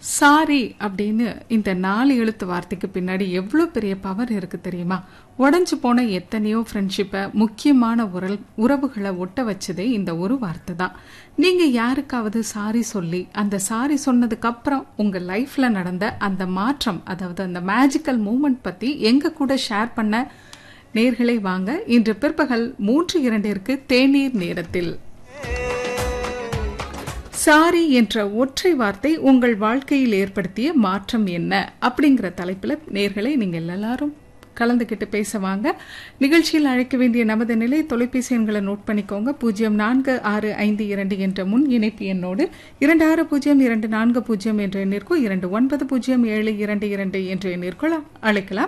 sorry அப்படின்னு இந்த நாலு எழுத்து வார்த்தைக்கு பின்னாடி எவ்வளோ பெரிய பவர் இருக்கு தெரியுமா உடஞ்சு போன எத்தனையோ ஃப்ரெண்ட்ஷிப்பை முக்கியமான உரல் உறவுகளை ஒட்ட வச்சதே இந்த ஒரு வார்த்தை தான் நீங்க யாருக்காவது சாரி சொல்லி அந்த சாரி சொன்னதுக்கு அப்புறம் உங்க லைஃப்ல நடந்த அந்த மாற்றம் அதாவது அந்த மேஜிக்கல் மூமெண்ட் பத்தி எங்க கூட ஷேர் பண்ண நேர்களை வாங்க இன்று பிற்பகல் மூன்று இரண்டிற்கு தேநீர் நேரத்தில் சாரி என்ற ஒற்றை வார்த்தை உங்கள் வாழ்க்கையில் ஏற்படுத்திய மாற்றம் என்ன அப்படிங்கிற தலைப்பில் நேர்களை நீங்கள் எல்லாரும் கலந்துக்கிட்டு பேச வாங்க நிகழ்ச்சியில் அழைக்க வேண்டிய நமது நிலை தொலைபேசி எண்களை நோட் பண்ணிக்கோங்க பூஜ்ஜியம் நான்கு ஆறு ஐந்து இரண்டு என்ற முன் இணைப்பு எண்ணோடு இரண்டு ஆறு பூஜ்ஜியம் இரண்டு நான்கு பூஜ்ஜியம் என்ற எண்ணிற்கோ இரண்டு ஒன்பது பூஜ்ஜியம் ஏழு இரண்டு இரண்டு என்ற எண்ணிற்கோ அழைக்கலாம்